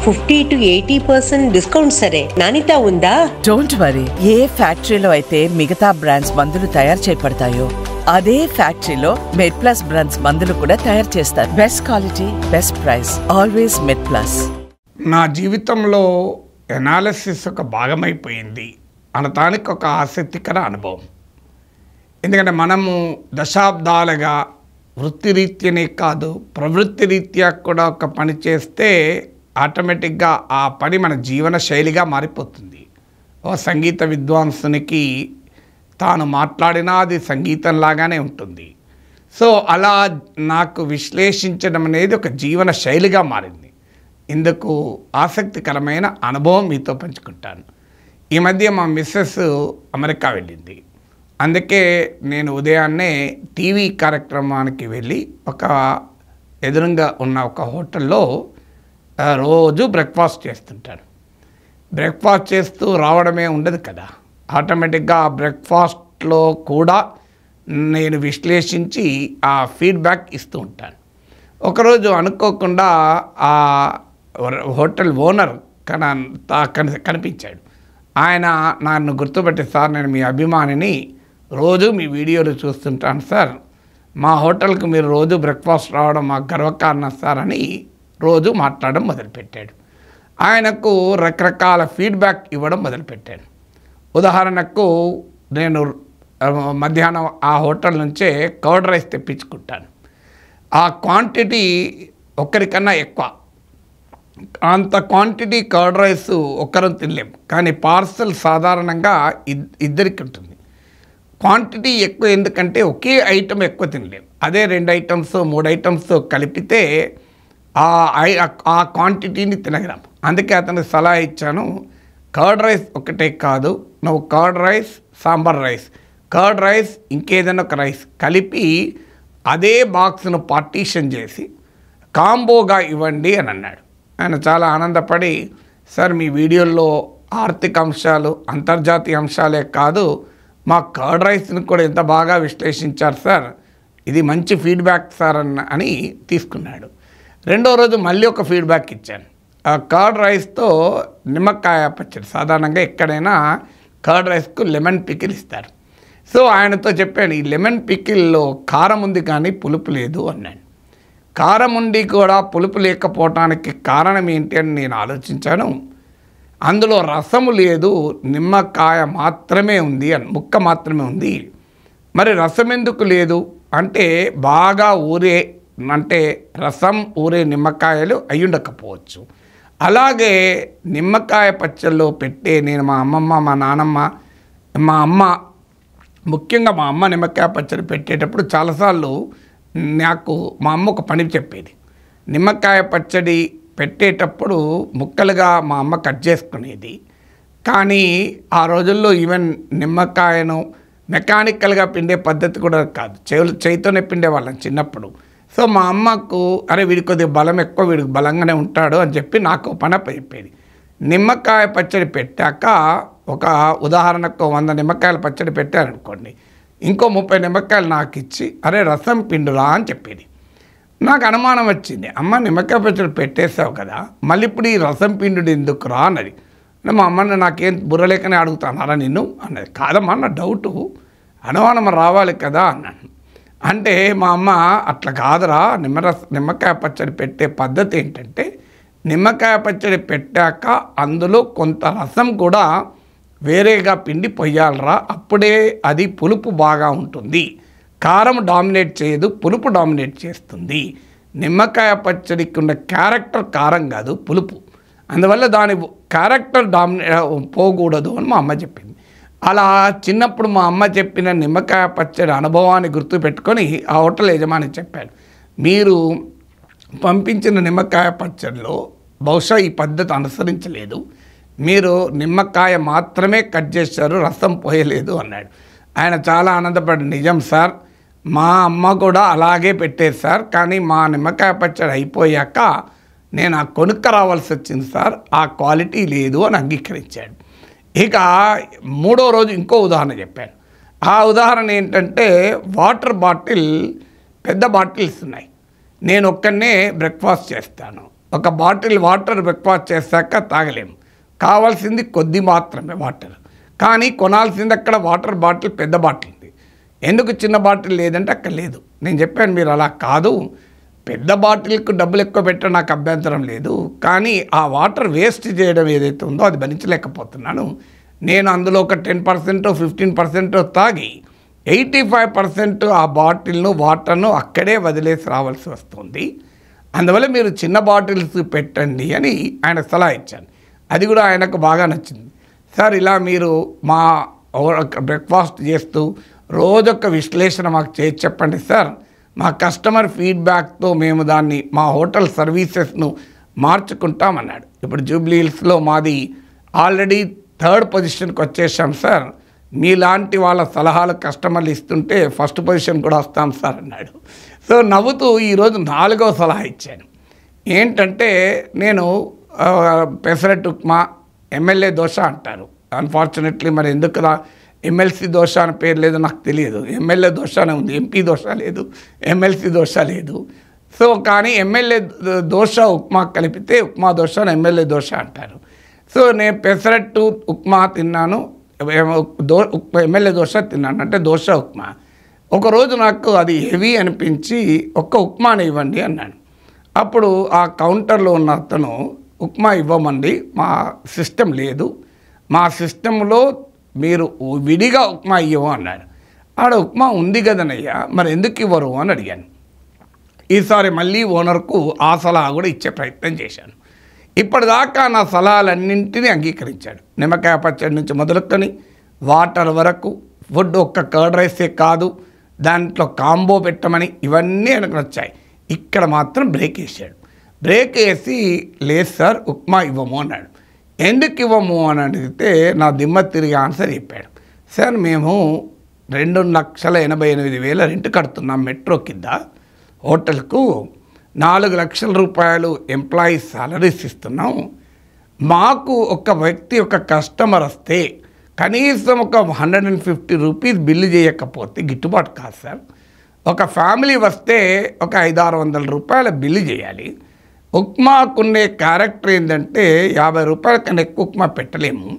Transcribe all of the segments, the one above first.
fifty to eighty percent discount సరే నాణ్యత ఉందా డోంట్ వరీ ఏ ఫ్యాక్టరీలో అయితే మిగతా బ్రాండ్స్ మందులు తయారు చేయబడతాయో అదే ఫ్యాక్టరీలో మెడ్ ప్లస్ బ్రాండ్స్ మందులు కూడా తయారు చేస్తారు best quality best price always MedPlus నా జీవితంలో ఎనాలిసిస్ ఒక భాగమైపోయింది అనటానికి ఒక ఆసక్తికర అనుభవం ఎందుకంటే మనము దశాబ్దాలుగా వృత్తిరీత్యనే కాదు ప్రవృత్తి రీత్యా కూడా ఒక పని చేస్తే ఆటోమేటిక్గా ఆ పని మన జీవన శైలిగా మారిపోతుంది ఓ సంగీత విద్వాంసునికి తాను మాట్లాడినా అది సంగీతంలాగానే ఉంటుంది సో అలా నాకు విశ్లేషించడం అనేది ఒక జీవన శైలిగా మారింది ఇందుకు ఆసక్తికరమైన అనుభవం మీతో పంచుకుంటాను ఈ మధ్య మా మిస్సెస్ అమెరికా వెళ్ళింది అందుకే నేను ఉదయాన్నే టీవీ కార్యక్రమానికి వెళ్ళి ఒక ఎదురుగా ఉన్న ఒక హోటల్లో ఆ, రోజు బ్రేక్ఫాస్ట్ చేస్తుంటాను బ్రేక్ఫాస్ట్ చేస్తూ రావడమే ఉండదు కదా ఆటోమేటిక్గా ఆ బ్రేక్ఫాస్ట్లో కూడా నేను విశ్లేషించి ఆ ఫీడ్బ్యాక్ ఇస్తూ ఉంటాను ఒకరోజు అనుకోకుండా ఆ హోటల్ ఓనర్ కన తా- కని- కనిపించాడు ఆయన నన్ను గుర్తుపెట్టి సార్ నేను మీ అభిమానిని రోజు మీ వీడియోలు చూస్తుంటాను సార్ మా హోటల్కి మీరు రోజు బ్రేక్ఫాస్ట్ రావడం మాకు గర్వకారణం సార్ అని రోజు మాట్లాడడం మొదలుపెట్టాడు ఆయనకు రకరకాల ఫీడ్బ్యాక్ ఇవ్వడం మొదలుపెట్టాను ఉదాహరణకు నేను ఆ, మధ్యాహ్నం ఆ హోటల్ నుంచే కర్డ్ రైస్ తెప్పించుకుంటాను ఆ క్వాంటిటీ ఒక్కరికన్నా ఎక్కువ అంత క్వాంటిటీ కర్డ్ రైస్ ఒక్కరం తినలేం కానీ పార్సల్ సాధారణంగా ఇద్- ఇద్దరికి ఉంటుంది క్వాంటిటీ ఎక్కువ ఎందుకంటే ఒకే ఐటమ్ ఎక్కువ తినలేం అదే రెండు ఐటమ్స్ మూడు ఐటమ్స్ కలిపితే ఆ ఐ ఆ క్వాంటిటీని తినగలం అందుకే అతనికి సలహా ఇచ్చాను కర్డ్ రైస్ ఒకటే కాదు నువ్వు curd rice sambar rice curd rice ఇంకేదైనా ఒక రైస్ కలిపి అదే బాక్స్ను పార్టీషన్ చేసి కాంబోగా ఇవ్వండి అని అన్నాడు ఆయన చాలా ఆనందపడి సార్ మీ వీడియోల్లో ఆర్థిక అంశాలు అంతర్జాతీయ అంశాలే కాదు మా కర్డ్ రైస్ని కూడా ఎంత బాగా విశ్లేషించారు సార్ ఇది మంచి ఫీడ్బ్యాక్ సార్ అన్న అని తీసుకున్నాడు రెండో రోజు మళ్ళీ ఒక ఫీడ్బ్యాక్ ఇచ్చాను ఆ కర్డ్ రైస్తో నిమ్మకాయ పచ్చడి సాధారణంగా ఎక్కడైనా కర్డ్ రైస్కు లెమన్ పికిల్ ఇస్తారు సో ఆయనతో చెప్పాను ఈ లెమన్ పికిల్లో కారం ఉంది కానీ పులుపు లేదు అన్నాను కారం ఉండి కూడా పులుపు లేకపోవటానికి కారణం ఏంటి అని నేను ఆలోచించాను అందులో రసము లేదు నిమ్మకాయ మాత్రమే ఉంది అని ముక్క మాత్రమే ఉంది మరి రసం ఎందుకు లేదు అంటే బాగా ఊరే అంటే రసం ఊరే నిమ్మకాయలు అయ్యుండకపోవచ్చు అలాగే నిమ్మకాయ పచ్చళ్ళు పెట్టే నేను మా అమ్మమ్మ మా నానమ్మ మా అమ్మ ముఖ్యంగా మా అమ్మ నిమ్మకాయ పచ్చడి పెట్టేటప్పుడు చాలాసార్లు నాకు మా అమ్మ ఒక పని చెప్పేది నిమ్మకాయ పచ్చడి పెట్టేటప్పుడు ముక్కలుగా మా అమ్మ కట్ చేసుకునేది కానీ ఆ రోజుల్లో ఈవెన్ నిమ్మకాయను మెకానికల్గా పిండే పద్ధతి కూడా కాదు చేతులు చేతితోనే పిండే వాళ్ళం చిన్నప్పుడు సో మా అమ్మకు అరే వీడికి కొద్దిగా బలం ఎక్కువ వీడికి బలంగానే ఉంటాడు అని చెప్పి నాకు పని చెప్పేది నిమ్మకాయ పచ్చడి పెట్టాక ఒక ఉదాహరణకు వంద నిమ్మకాయల పచ్చడి పెట్టారనుకోండి ఇంకో ముప్పై నిమ్మకాయలు నాకు ఇచ్చి అరే రసం పిండురా అని చెప్పేది నాకు అనుమానం వచ్చింది అమ్మ నిమ్మకాయ పచ్చడి పెట్టేసావు కదా మళ్ళీ ఇప్పుడు ఈ రసం పిండుడు ఎందుకు రా అన్నది అంటే మా అమ్మని నాకేం బుర్రలేకనే అడుగుతానారా నిన్ను అన్నది కాదమ్మా నా డౌటు అనుమానం రావాలి కదా అన్నాను అంటే మా అమ్మ అట్లా కాదురా నిమ్మరస నిమ్మకాయ పచ్చడి పెట్టే పద్ధతి ఏంటంటే నిమ్మకాయ పచ్చడి పెట్టాక అందులో కొంత రసం కూడా వేరేగా పిండి పొయ్యాలరా అప్పుడే అది పులుపు బాగా ఉంటుంది కారం డామినేట్ చేయదు పులుపు డామినేట్ చేస్తుంది నిమ్మకాయ పచ్చడికి ఉన్న క్యారెక్టర్ కారం కాదు పులుపు అందువల్ల దాని క్యారెక్టర్ డామినే పోకూడదు అని మా అమ్మ చెప్పింది అలా చిన్నప్పుడు మా అమ్మ చెప్పిన నిమ్మకాయ పచ్చడి అనుభవాన్ని గుర్తుపెట్టుకొని ఆ హోటల్ యజమాని చెప్పాడు మీరు పంపించిన నిమ్మకాయ పచ్చడిలో బహుశా ఈ పద్ధతి అనుసరించలేదు మీరు నిమ్మకాయ మాత్రమే కట్ చేశారు రసం పోయలేదు అన్నాడు ఆయన చాలా ఆనందపడి నిజం సార్ మా అమ్మ కూడా అలాగే పెట్టేది సార్ కానీ మా నిమ్మకాయ పచ్చడి అయిపోయాక నేను ఆ కొనుక్క రావాల్సి వచ్చింది సార్ ఆ క్వాలిటీ లేదు అని అంగీకరించాడు ఇక మూడో రోజు ఇంకో ఉదాహరణ చెప్పాను ఆ ఉదాహరణ ఏంటంటే వాటర్ బాటిల్ పెద్ద బాటిల్స్ ఉన్నాయి నేను ఒక్కనే బ్రేక్ఫాస్ట్ చేస్తాను ఒక బాటిల్ వాటర్ బ్రేక్ఫాస్ట్ చేశాక తాగలేము కావాల్సింది కొద్ది మాత్రమే వాటర్ కానీ కొనాల్సింది అక్కడ వాటర్ బాటిల్ పెద్ద బాటిల్ ఉంది ఎందుకు చిన్న బాటిల్ లేదంటే అక్కడ లేదు నేను చెప్పాను మీరు అలా కాదు పెద్ద బాటిల్కు డబ్బులు ఎక్కువ పెట్టడం నాకు అభ్యంతరం లేదు కానీ ఆ వాటర్ వేస్ట్ చేయడం ఏదైతే ఉందో అది భరించలేకపోతున్నాను నేను అందులో ఒక టెన్ పర్సెంట్ ఫిఫ్టీన్ పర్సెంట్ తాగి ఎయిటీ ఫైవ్ పర్సెంట్ ఆ బాటిల్ను వాటర్ను అక్కడే వదిలేసి రావాల్సి వస్తుంది అందువల్ల మీరు చిన్న బాటిల్స్ పెట్టండి అని ఆయన సలహా ఇచ్చాను అది కూడా ఆయనకు బాగా నచ్చింది సార్ ఇలా మీరు మా బ్రేక్ఫాస్ట్ చేస్తూ రోజొక్క విశ్లేషణ మాకు చేసి చెప్పండి సార్ మా కస్టమర్ ఫీడ్బ్యాక్తో మేము దాన్ని మా హోటల్ సర్వీసెస్ను మార్చుకుంటామన్నాడు ఇప్పుడు జూబ్లీ హిల్స్లో మాది ఆల్రెడీ థర్డ్ పొజిషన్కి వచ్చేసాం సార్ మీలాంటి వాళ్ళ సలహాలు కస్టమర్లు ఇస్తుంటే ఫస్ట్ పొజిషన్ కూడా వస్తాం సార్ అన్నాడు సో నవ్వుతూ ఈరోజు నాలుగో సలహా ఇచ్చాను ఏంటంటే నేను ఆ, పెసరట్టు ఉప్మా ఎమ్మెల్యే దోశ అంటారు అన్ఫార్చునేట్లీ మరి ఎందుకు రా ఎమ్మెల్సీ దోశ అని పేరు లేదు నాకు తెలియదు ఎమ్మెల్యే దోశ అనే ఉంది ఎంపీ దోశ లేదు ఎమ్మెల్సీ దోశ లేదు సో కానీ ఎమ్మెల్యే ద- దోశ ఉప్మా కలిపితే ఉప్మా దోశ అని ఎమ్మెల్యే దోశ అంటారు సో నేను పెసరట్టు ఉప్మా తిన్నాను ఏమో దో ఉప్- ఎమ్మెల్యే దోశ తిన్నాను అంటే దోశ ఉప్మా ఒకరోజు నాకు అది హెవీ అనిపించి ఒక్క ఉప్మాని ఇవ్వండి అన్నాను అప్పుడు ఆ కౌంటర్లో ఉన్న అతను ఉప్మా ఇవ్వమండి మా సిస్టమ్ లేదు మా సిస్టంలో మీరు విడిగా ఉప్మా ఇవ్వము అన్నాడు ఆడ ఉప్మా ఉంది కదనయ్యా మరి ఎందుకు ఇవ్వరు అని అడిగాను ఈసారి మళ్ళీ ఓనర్కు ఆ సలహా కూడా ఇచ్చే ప్రయత్నం చేశాను ఇప్పటిదాకా నా సలహాలన్నింటినీ అంగీకరించాడు నిమ్మకాయ పచ్చడి నుంచి మొదలుకొని వాటర్ వరకు ఫుడ్ ఒక్క కర్డ్ రైసే కాదు దాంట్లో కాంబో పెట్టమని ఇవన్నీ ఆయనకు నచ్చాయి ఇక్కడ మాత్రం బ్రేక్ వేసాడు బ్రేక్ వేసి లేదు సార్ ఉప్మా ఇవ్వము అన్నాడు ఎందుకు ఇవ్వము అని అడిగితే నా దిమ్మ తిరిగి ఆన్సర్ చెప్పాడు సార్ మేము రెండు లక్షల ఎనభై ఎనిమిది వేల రెంట్ కడుతున్నాం మెట్రో కింద హోటల్కు నాలుగు లక్షల రూపాయలు ఎంప్లాయీస్ సాలరీస్ ఇస్తున్నాం మాకు ఒక వ్యక్తి ఒక కస్టమర్ వస్తే కనీసం ఒక hundred and fifty rupees bill చేయకపోతే గిట్టుబాటు కాదు సార్ ఒక ఫ్యామిలీ వస్తే ఒక ఐదు ఆరు వందల రూపాయల బిల్లు చేయాలి ఉప్మాకుండే క్యారెక్టర్ ఏంటంటే యాభై రూపాయల కన్నా ఎక్కువ ఉప్మా పెట్టలేము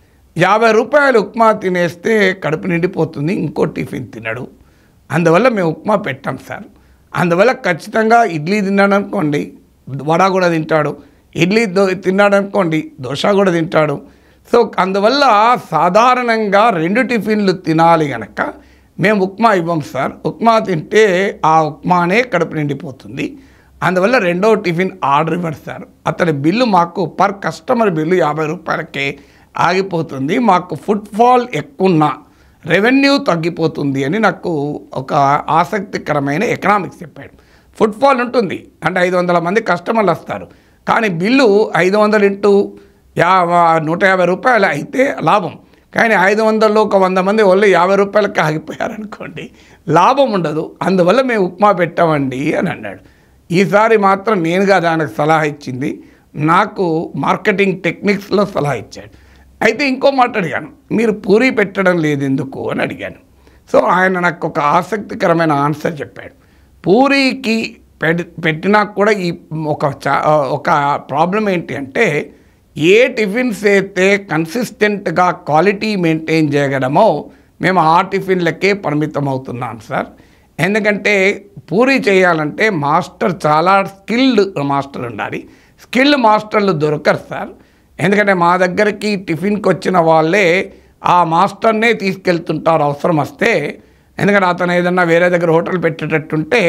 యాభై రూపాయలు ఉప్మా తినేస్తే కడుపు నిండిపోతుంది ఇంకో టిఫిన్ తినడు అందువల్ల మేము ఉప్మా పెట్టాం సార్ అందువల్ల ఖచ్చితంగా ఇడ్లీ తిన్నాడు అనుకోండి వడ కూడా తింటాడు ఇడ్లీ దో తిన్నాడు అనుకోండి దోశ కూడా తింటాడు సో అందువల్ల సాధారణంగా రెండు టిఫిన్లు తినాలి గనక మేము ఉప్మా ఇవ్వం సార్ ఉప్మా తింటే ఆ ఉప్మానే కడుపు నిండిపోతుంది అందువల్ల రెండో టిఫిన్ ఆర్డర్ ఇవ్వండి సార్ అతని బిల్లు మాకు పర్ కస్టమర్ బిల్లు యాభై రూపాయలకే ఆగిపోతుంది మాకు ఫుడ్ ఫాల్ ఎక్కువ రెవెన్యూ తగ్గిపోతుంది అని నాకు ఒక ఆసక్తికరమైన ఎకనామిక్స్ చెప్పాడు ఫుడ్ ఫాల్ ఉంటుంది అంటే ఐదు వందల మంది కస్టమర్లు వస్తారు కానీ బిల్లు ఐదు వందలు ఇంటూ యా నూట యాభై రూపాయలు అయితే లాభం కానీ ఐదు వందల్లో ఒక వంద మంది వాళ్ళు యాభై రూపాయలకి ఆగిపోయారనుకోండి లాభం ఉండదు అందువల్ల మేము ఉప్మా పెట్టామండి అని అన్నాడు ఈసారి మాత్రం నేనుగా దానికి సలహా ఇచ్చింది నాకు మార్కెటింగ్ టెక్నిక్స్లో సలహా ఇచ్చాడు అయితే ఇంకో మాట అడిగాను మీరు పూరి పెట్టడం లేదు ఎందుకు అని అడిగాను సో ఆయన నాకు ఒక ఆసక్తికరమైన ఆన్సర్ చెప్పాడు పూరికి పెడి పెట్టినా కూడా ఈ ఒక చా ఒక ప్రాబ్లం ఏంటి అంటే ఏ టిఫిన్స్ అయితే కన్సిస్టెంట్గా క్వాలిటీ మెయింటైన్ చేయగలమో మేము ఆ టిఫిన్లకే పరిమితం అవుతున్నాం సార్ ఎందుకంటే పూరి చేయాలంటే మాస్టర్ చాలా స్కిల్డ్ మాస్టర్ ఉండాలి స్కిల్డ్ మాస్టర్లు దొరకరు సార్ ఎందుకంటే మా దగ్గరికి టిఫిన్కి వచ్చిన వాళ్ళే ఆ మాస్టర్నే తీసుకెళ్తుంటారు అవసరం వస్తే ఎందుకంటే అతను ఏదన్నా వేరే దగ్గర హోటల్ పెట్టేటట్టుంటే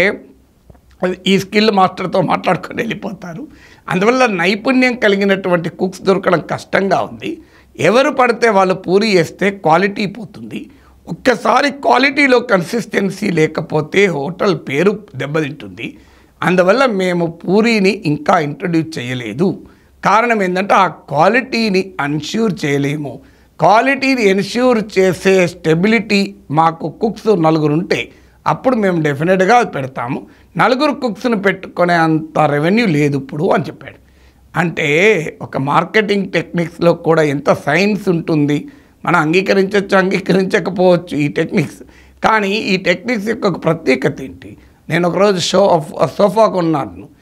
అది ఈ స్కిల్ మాస్టర్తో మాట్లాడుకొని వెళ్ళిపోతారు అందువల్ల నైపుణ్యం కలిగినటువంటి కుక్స్ దొరకడం కష్టంగా ఉంది ఎవరు పడితే వాళ్ళు పూరి చేస్తే క్వాలిటీ పోతుంది ఒక్కసారి క్వాలిటీలో కన్సిస్టెన్సీ లేకపోతే హోటల్ పేరు దెబ్బతింటుంది అందువల్ల మేము పూరీని ఇంకా ఇంట్రడ్యూస్ చేయలేదు కారణం ఏంటంటే ఆ క్వాలిటీని అన్ష్యూర్ చేయలేము క్వాలిటీని ఎన్ష్యూర్ చేసే స్టెబిలిటీ మాకు కుక్స్ నలుగురు ఉంటే అప్పుడు మేము డెఫినెట్గా పెడతాము నలుగురు కుక్స్ని పెట్టుకునే అంత రెవెన్యూ లేదు ఇప్పుడు అని చెప్పాడు అంటే ఒక మార్కెటింగ్ టెక్నిక్స్లో కూడా ఎంత సైన్స్ ఉంటుంది మనం అంగీకరించవచ్చు అంగీకరించకపోవచ్చు ఈ టెక్నిక్స్ కానీ ఈ టెక్నిక్స్ యొక్క ఒక ప్రత్యేకత ఏంటి నేను ఒకరోజు షో సోఫా కొన్నాను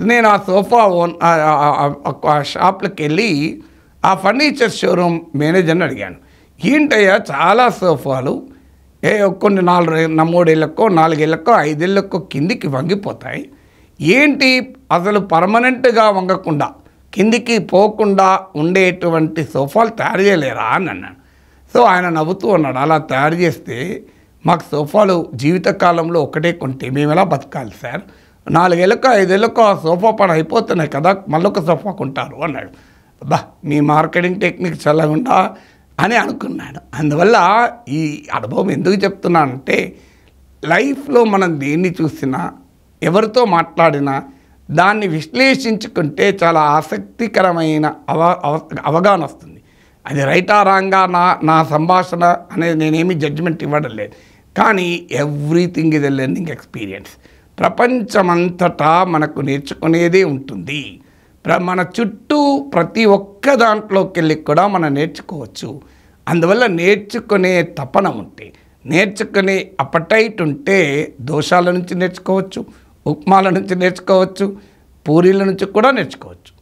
నేను ఆ సోఫా ఓన్ ఆ- ఆ- ఆ- ఆ షాప్లోకి వెళ్ళి ఆ ఫర్నిచర్ షోరూమ్ మేనేజర్ని అడిగాను ఏంటయ్యా చాలా సోఫాలు ఏ కొన్ని నాలుగు నా మూడేళ్ళకో నాలుగేళ్ళకో ఐదేళ్ళకో కిందికి వంగిపోతాయి ఏంటి అసలు పర్మనెంట్గా వంగకుండా కిందికి పోకుండా ఉండేటువంటి సోఫాలు తయారు చేయలేరా అని అన్నాను సో ఆయన నవ్వుతూ ఉన్నాడు అలా తయారు చేస్తే మాకు సోఫాలు జీవితకాలంలో ఒకటే కొంటే మేము ఎలా బతకాలి సార్ నాలుగేళ్ళకో ఐదేళ్ళకో ఆ సోఫా పని అయిపోతున్నాయి కదా మళ్ళొక సోఫా కొంటారు అన్నాడు అబ్బా మీ మార్కెటింగ్ టెక్నిక్ చల్లగుండా అని అనుకున్నాడు అందువల్ల ఈ అనుభవం ఎందుకు చెప్తున్నానంటే లైఫ్లో మనం దేన్ని చూసినా ఎవరితో మాట్లాడినా దాన్ని విశ్లేషించుకుంటే చాలా ఆసక్తికరమైన అవ అవ- అవగాహన వస్తుంది అది రైటా రాంగా నా నా సంభాషణ అనేది నేనేమి జడ్జిమెంట్ ఇవ్వడం లేదు కానీ everything is a learning experience ప్రపంచమంతటా మనకు నేర్చుకునేదే ఉంటుంది ప్ర మన చుట్టూ ప్రతి ఒక్క దాంట్లోకి వెళ్ళి కూడా మనం నేర్చుకోవచ్చు అందువల్ల నేర్చుకునే తపన ఉంటే నేర్చుకునే అపటైట్ ఉంటే దోషాల నుంచి నేర్చుకోవచ్చు ఉప్మాల నుంచి నేర్చుకోవచ్చు పూరీల నుంచి కూడా నేర్చుకోవచ్చు